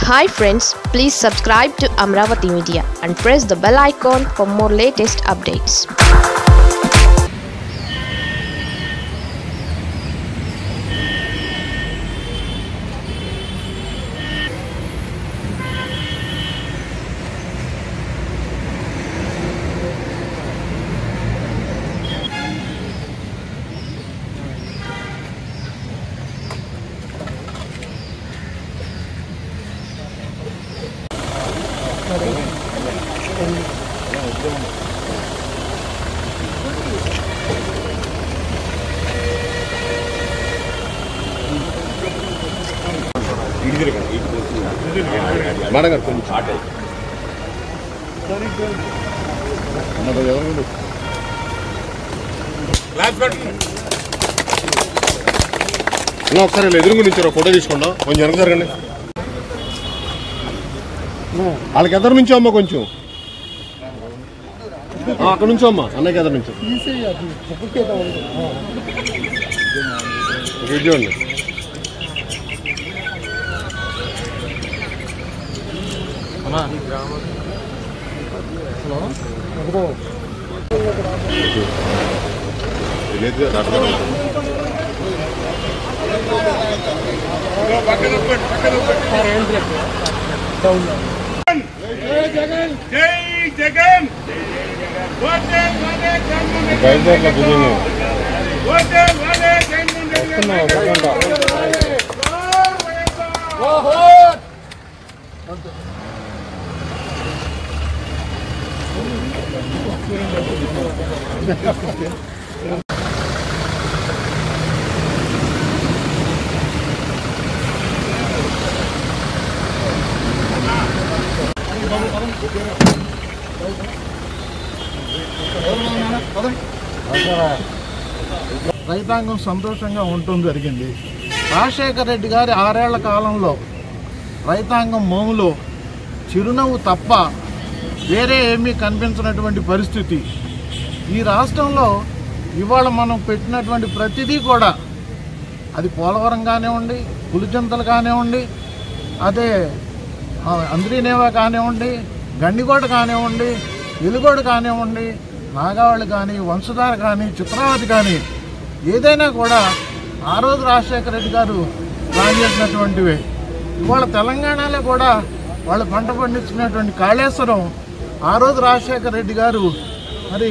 hi friends please subscribe to Amaravati media and press the bell icon for more latest updates madam గారు కొంచెం అన్నది ఎవరు అన్న ఒకసారి ఇలా ఎదురుగా నుంచి ఫోటో తీసుకుందాం కొంచెం వెనక జరగండి వాళ్ళకి ఎదురు నుంచో అమ్మ కొంచెం ఆ, అక్కడ నుంచో అమ్మ అన్నకి ఎదురు నుంచో వీడియో అండి లేదు దాటుగా జై జగన్ ఓటే వాడే జగన్ రెడ్డి బయలుదేరలా బిజీగా ఓటే వాడే జగన్ రెడ్డి రైతాంగం సంతోషంగా ఉండటం జరిగింది రాజశేఖర రెడ్డి గారి ఆరేళ్ల కాలంలో రైతాంగం మోములో చిరునవ్వు తప్ప వేరే ఏమీ కనిపించినటువంటి పరిస్థితి ఈ రాష్ట్రంలో ఇవాళ మనం పెట్టినటువంటి ప్రతిదీ కూడా అది పోలవరం కానివ్వండి పులిచింతలు కానివ్వండి అదే ఆ, అంద్రీనేవా కానివ్వండి గండికోట కానివ్వండి ఎలుగోడు కానివ్వండి నాగావళి కానీ వంశధార కానీ చిత్రావతి కానీ ఏదైనా కూడా ఆ రోజు రాజశేఖర రెడ్డి గారు ప్లాన్ చేసినటువంటివే ఇవాళ తెలంగాణలో కూడా వాళ్ళు పంట పండించినటువంటి కాళేశ్వరం ఆ రోజు రాజశేఖర రెడ్డి గారు మరి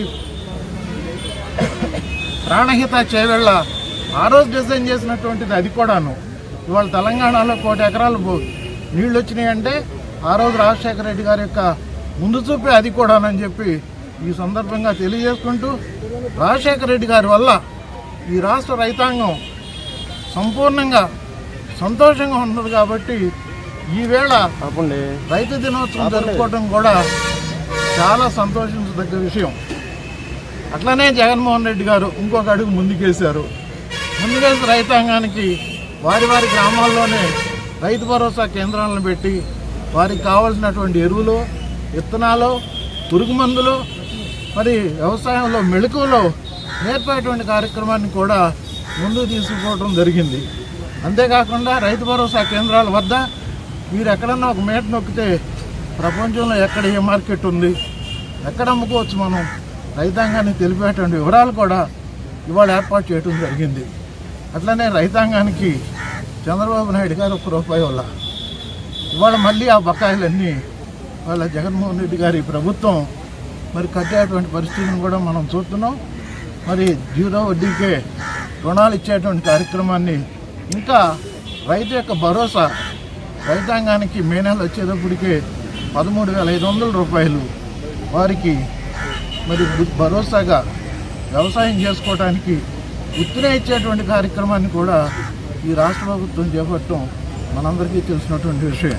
ప్రాణహిత చేవెళ్ళ ఆ రోజు డిజైన్ చేసినటువంటిది అది కూడాను ఇవాళ తెలంగాణలో కోటి ఎకరాలు బో- నీళ్ళు వచ్చినాయంటే ఆ రోజు రాజశేఖర రెడ్డి గారి యొక్క ముందు చూపే అది కూడానని చెప్పి ఈ సందర్భంగా తెలియజేసుకుంటూ రాజశేఖర రెడ్డి గారి వల్ల ఈ రాష్ట్ర రైతాంగం సంపూర్ణంగా సంతోషంగా ఉన్నది కాబట్టి ఈవేళ రైతు దినోత్సవం జరుపుకోవడం కూడా చాలా సంతోషించదగ్గ విషయం అట్లనే జగన్మోహన్ రెడ్డి గారు ఇంకొక అడుగు ముందుకేశారు ముందుకేసి రైతాంగానికి వారి వారి గ్రామాల్లోనే రైతు భరోసా కేంద్రాలను పెట్టి వారికి కావాల్సినటువంటి ఎరువులు విత్తనాలు పురుగు మందులు మరి వ్యవసాయంలో మెళుకువలో నేర్పేటువంటి కార్యక్రమాన్ని కూడా ముందుకు తీసుకుపోవడం జరిగింది అంతేకాకుండా రైతు భరోసా కేంద్రాల వద్ద మీరు ఎక్కడన్నా ఒక మేట నొక్కితే ప్రపంచంలో ఎక్కడ ఏ మార్కెట్ ఉంది ఎక్కడ అమ్ముకోవచ్చు మనం రైతాంగానికి తెలిపేటువంటి వివరాలు కూడా ఇవాళ ఏర్పాటు చేయడం జరిగింది అట్లనే రైతాంగానికి చంద్రబాబు నాయుడు గారు ఒక రూపాయి వల్ల ఇవాళ మళ్ళీ ఆ బకాయిలన్నీ వాళ్ళ జగన్మోహన్ రెడ్డి గారి ప్రభుత్వం మరి కట్టేటువంటి పరిస్థితిని కూడా మనం చూస్తున్నాం మరి జీరో వడ్డీకే రుణాలు ఇచ్చేటువంటి కార్యక్రమాన్ని ఇంకా రైతు యొక్క భరోసా రైతాంగానికి మే నెల వచ్చేటప్పటికే పదమూడు వేల ఐదు వందల రూపాయలు వారికి మరి బు- భరోసాగా వ్యవసాయం చేసుకోవడానికి ఉత్తినే ఇచ్చేటువంటి కార్యక్రమాన్ని కూడా ఈ రాష్ట్ర ప్రభుత్వం చేపట్టడం మనందరికీ తెలిసినటువంటి విషయం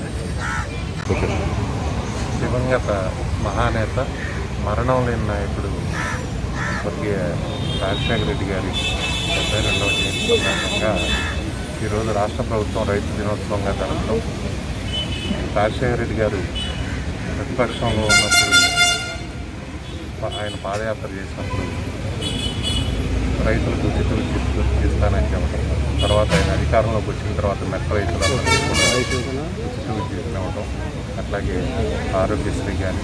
దివంగత మహానేత మరణం లేని నాయకుడు స్వర్గీయ రాజశేఖర రెడ్డి గారి డెబ్బై రెండవ జయంతి సందర్భంగా ఈరోజు రాష్ట్ర ప్రభుత్వం రైతు దినోత్సవంగా జరపడం రాజశేఖర రెడ్డి గారు ప్రతిపక్షంలో ఉన్నప్పుడు ప- ఆయన పాదయాత్ర చేసినప్పుడు రైతులకు ఉచిత విద్యుత్ ఇస్తానని చెప్పడం తర్వాత ఆయన అధికారంలోకి వచ్చిన తర్వాత మెట్ట రైతులందరికీ కూడా ఉచిత విద్యుత్ ఇవ్వడం అట్లాగే ఆరోగ్యశ్రీ కానీ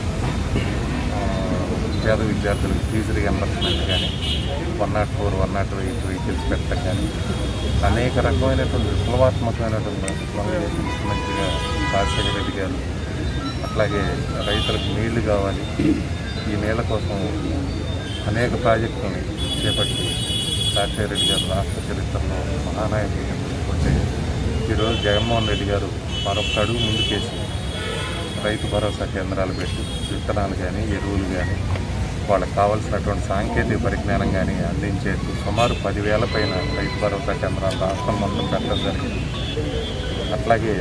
పేద విద్యార్థులకు ఫీజు రియంబర్స్మెంట్ కానీ one nought four one nought eight vehicles పెట్టడం కానీ అనేక రకమైనటువంటి విప్లవాత్మకమైనటువంటి విప్లవం చేసి ముఖ్యమంత్రిగా రాజశేఖర రెడ్డి గారు అట్లాగే రైతులకు నీళ్లు కావాలి ఈ నీళ్ళ కోసం అనేక ప్రాజెక్టులను చేపట్టి రాజశేఖర రెడ్డి గారు రాష్ట్ర చరిత్రలో మహానాయకుడిగా గుర్తుకుంటే ఈరోజు జగన్మోహన్ రెడ్డి గారు మరొక అడుగు ముందుకేసి రైతు భరోసా కేంద్రాలు పెట్టి విత్తనాలు కానీ ఎరువులు కానీ వాళ్ళకి కావాల్సినటువంటి సాంకేతిక పరిజ్ఞానం కానీ అందించేట్టు సుమారు పదివేల పైన రైతు భరోసా కేంద్రాలు రాష్ట్రం మొత్తం పెట్టడం జరిగింది అట్లాగే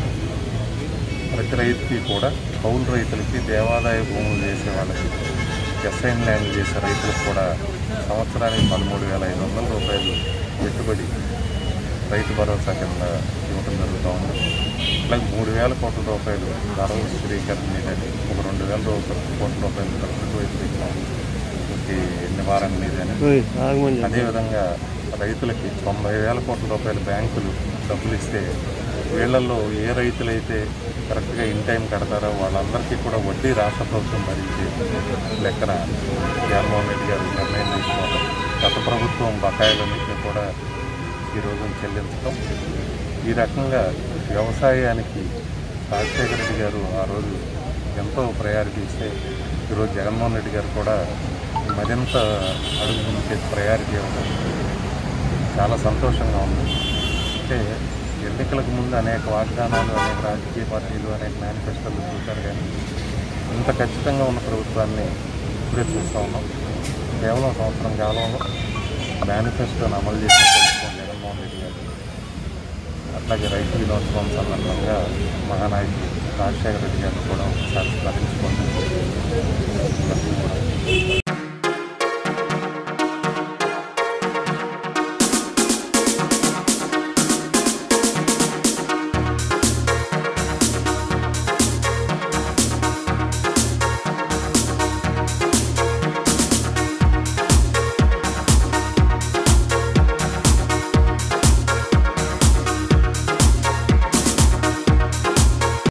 ప్రతి రైతుకి కూడా కౌలు రైతులకి దేవాదాయ భూములు చేసే వాళ్ళకి ఎస్ఐన్ ల్యాండ్ చేసే రైతులకు కూడా సంవత్సరానికి పదమూడు వేల ఐదు వందల రూపాయలు పెట్టుబడి రైతు భరోసా కింద ఇవ్వడం జరుగుతూ ఉంది అలాగే మూడు వేల కోట్ల రూపాయలు ధరల స్థిరీకరణ మీదని ఒక రెండు వేల రూపాయల కోట్ల రూపాయలు ప్రకృతి వైద్యులకి నివారణ మీదని అదేవిధంగా రైతులకి తొంభై వేల కోట్ల రూపాయల బ్యాంకులు డబ్బులు ఇస్తే వీళ్ళల్లో ఏ రైతులైతే కరెక్ట్గా ఇన్ టైం కడతారో వాళ్ళందరికీ కూడా వడ్డీ రాష్ట్ర ప్రభుత్వం భరించే లెక్కన జగన్మోహన్ రెడ్డి గారు నిర్ణయం తీసుకోవడం గత ప్రభుత్వం బకాయిలన్నింటినీ కూడా ఈ రోజున చెల్లించడం ఈ రకంగా వ్యవసాయానికి రాజశేఖర రెడ్డి గారు ఆ రోజు ఎంతో ప్రయారిటీ ఇస్తే ఈరోజు జగన్మోహన్ రెడ్డి గారు కూడా మరింత అడుగు ముందుకే ప్రయారిటీ ఇవ్వడం చాలా సంతోషంగా ఉంది అంటే ఎన్నికలకు ముందు అనేక వాగ్దానాలు అనేక రాజకీయ పార్టీలు అనేక మేనిఫెస్టోలు చూశారు కానీ ఇంత ఖచ్చితంగా ఉన్న ప్రభుత్వాన్ని ఇప్పుడే చూస్తూ ఉన్నాం కేవలం సంవత్సరం కాలంలో మేనిఫెస్టోని అమలు చేసిన ప్రభుత్వం జగన్మోహన్ రెడ్డి గారు అట్లాగే రైతు దినోత్సవం సందర్భంగా మహానాయకుడు రాజశేఖర రెడ్డి గారిని కూడా ఒకసారి స్మరించుకుంటున్నాం